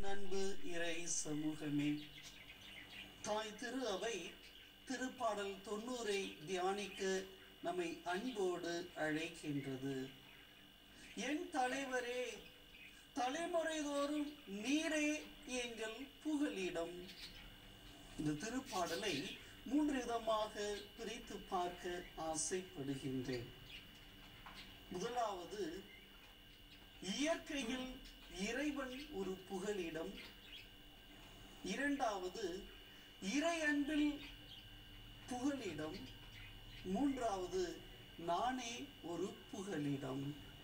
அன்பு இறை சமூகமே தாய் திரு அவை திருப்பாடல் தொண்ணூரை தியானிக்க நம்மை அன்போடு அழைக்கின்றது என் தலைவரே தலைமுறைதோறும் நீரே எங்கள் புகலிடம் இந்த திருப்பாடலை மூன்று விதமாக பிரித்து பார்க்க ஆசைப்படுகின்றேன் முதலாவது இயற்கையில் இறைவன் ஒரு புகலிடம் இரண்டாவது இறை அன்பில் புகலிடம் மூன்றாவது நானே ஒரு புகலிடம்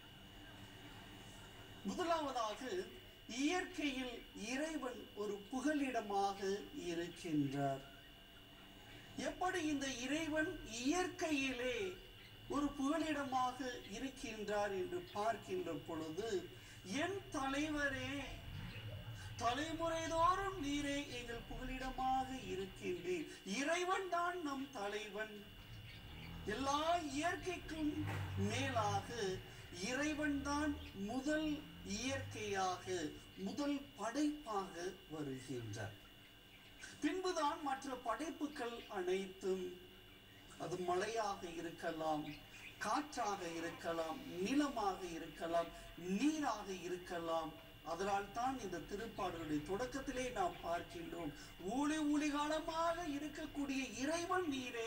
முதலாவதாக இயற்கையில் இறைவன் ஒரு புகலிடமாக இருக்கின்றார் எப்படி இந்த இறைவன் இயற்கையிலே ஒரு புகலிடமாக இருக்கின்றார் என்று பார்க்கின்ற பொழுது என் தலைவரே தலைமுறைதோறும் நீரே எங்கள் புகலிடமாக இருக்கின்றீர் இறைவன் தான் நம் தலைவன் எல்லா இயற்கைக்கும் மேலாக இறைவன் தான் முதல் இயற்கையாக முதல் படைப்பாக வருகின்றார் பின்புதான் மற்ற படைப்புகள் அனைத்தும் அது மழையாக இருக்கலாம் காற்றாக இருக்கலாம் நிலமாக இருக்கலாம் நீராக இருக்கலாம் அதனால் தான் இந்த திருப்பாடலுடைய தொடக்கத்திலே நாம் பார்க்கின்றோம் ஊழி ஊழி காலமாக இருக்கக்கூடிய இறைவன் நீரே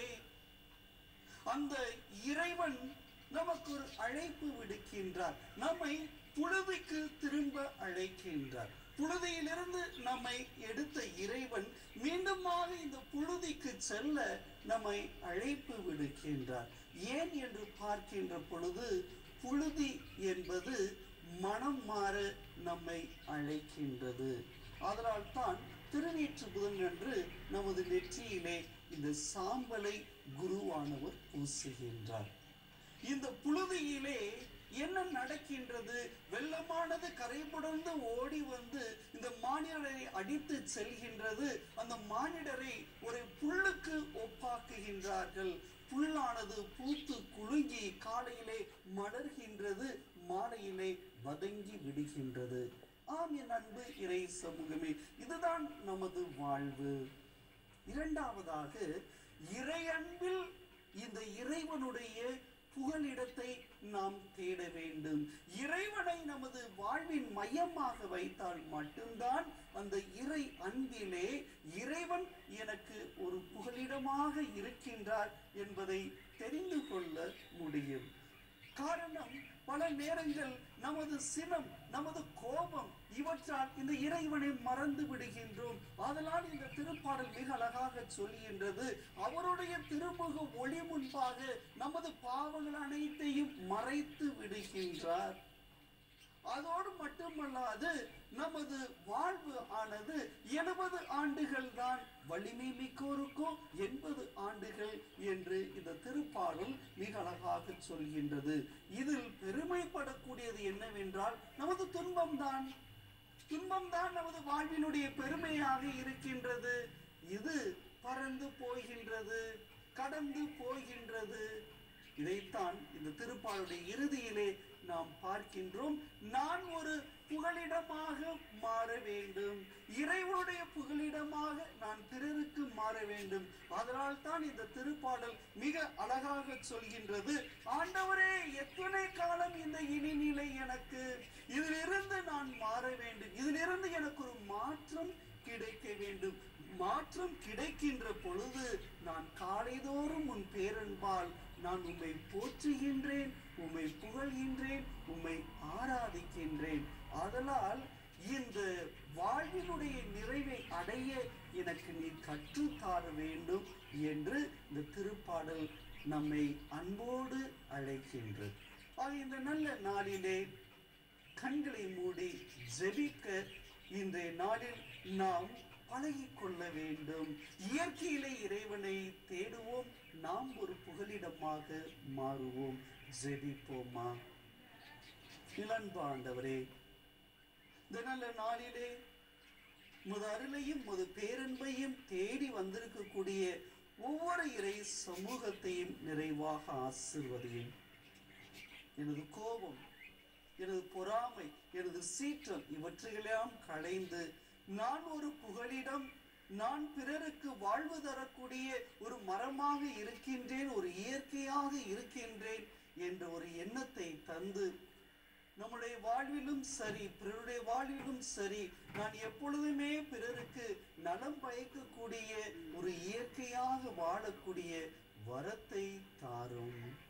அந்த இறைவன் நமக்கு ஒரு அழைப்பு விடுக்கின்றார் நம்மை புழுதிக்கு திரும்ப அழைக்கின்றார் புழுதியிலிருந்து நம்மை எடுத்த இறைவன் மீண்டுமாக இந்த புழுதிக்கு செல்ல நம்மை அழைப்பு விடுக்கின்றார் ஏன் என்று பார்க்கின்ற பொழுது புழுதி என்பது மனம் மாற நம்மை அழைக்கின்றது அதனால் தான் திருநீற்று புதனன்று நமது நெற்றியிலே இந்த சாம்பலை குருவானவர் பூசுகின்றார் இந்த புழுதியிலே என்ன நடக்கின்றது வெள்ளமானது கரைபுடர்ந்து ஓடி வந்து இந்த மானிடரை அடித்து செல்கின்றது அந்த மானிடரை ஒரு புல்லுக்கு ஒப்பாக்குகின்றார்கள் புல்லானது பூத்து குலுங்கி காலையிலே மலர்கின்றது மாலையிலே வதங்கி விடுகின்றது ஆம் என் அன்பு இறை சமூகமே இதுதான் நமது வாழ்வு இரண்டாவதாக இறை அன்பில் இந்த இறைவனுடைய புகலிடத்தை நாம் தேட வேண்டும் இறைவனை நமது வாழ்வின் மையமாக வைத்தால் மட்டும்தான் அந்த இறை அன்பிலே இறைவன் எனக்கு ஒரு புகலிடமாக இருக்கின்றார் என்பதை தெரிந்து கொள்ள முடியும் காரணம் பல நேரங்கள் நமது சினம் நமது கோபம் இவற்றால் இந்த இறைவனை மறந்து விடுகின்றோம் அதனால் இந்த திருப்பாடல் மிக அழகாக சொல்லுகின்றது அவருடைய திருமுக ஒளி முன்பாக நமது பாவங்கள் அனைத்தையும் மறைத்து விடுகின்றார் அதோடு மட்டுமல்லாது நமது வாழ்வு ஆனது எழுபது ஆண்டுகள் தான் வலிமை மிக்கோருக்கோ எண்பது ஆண்டுகள் என்று இந்த திருப்பாடல் மிக அழகாக சொல்கின்றது இதில் பெருமைப்படக்கூடியது என்னவென்றால் நமது துன்பம்தான் துன்பம்தான் நமது வாழ்வினுடைய பெருமையாக இருக்கின்றது இது பறந்து போகின்றது கடந்து போகின்றது இதைத்தான் இந்த திருப்பாளுடைய இறுதியிலே நாம் பார்க்கின்றோம் நான் ஒரு புகலிடமாக மாற வேண்டும் இறைவனுடைய புகலிடமாக நான் பிறருக்கு மாற வேண்டும் அதனால் தான் இந்த திருப்பாடல் மிக அழகாக சொல்கின்றது ஆண்டவரே எத்தனை காலம் இந்த இனிநிலை எனக்கு இதிலிருந்து நான் மாற வேண்டும் இதிலிருந்து எனக்கு ஒரு மாற்றம் கிடைக்க வேண்டும் மாற்றம் கிடைக்கின்ற பொழுது நான் காலைதோறும் உன் பேரன்பால் நான் உம்மை போற்றுகின்றேன் உம்மை புகழ்கின்றேன் உம்மை ஆராதிக்கின்றேன் அதனால் இந்த வாழ்வினுடைய நிறைவை அடைய எனக்கு நீ கற்றுத்தார வேண்டும் என்று இந்த திருப்பாடல் நம்மை அன்போடு அழைக்கின்றது ஆக இந்த நல்ல நாளிலே கண்களை மூடி ஜெபிக்க இன்றைய நாளில் நாம் பழகிக் கொள்ள வேண்டும் இயற்கையிலே இறைவனை தேடுவோம் நாம் ஒரு புகலிடமாக மாறுவோம் ஜெபிப்போமா இளன்பு ஆண்டவரே இந்த நல்ல நாளிலே முது அருளையும் முது பேரன்பையும் தேடி வந்திருக்கக்கூடிய ஒவ்வொரு இறை சமூகத்தையும் நிறைவாக ஆசிர்வதியும் எனது கோபம் எனது பொறாமை எனது சீற்றம் இவற்றையெல்லாம் களைந்து நான் ஒரு புகலிடம் நான் பிறருக்கு வாழ்வு தரக்கூடிய ஒரு மரமாக இருக்கின்றேன் ஒரு இயற்கையாக இருக்கின்றேன் என்ற ஒரு எண்ணத்தை தந்து நம்முடைய வாழ்விலும் சரி பிறருடைய வாழ்விலும் சரி நான் எப்பொழுதுமே பிறருக்கு நலம் பயக்கக்கூடிய ஒரு இயற்கையாக வாழக்கூடிய வரத்தை தாரும்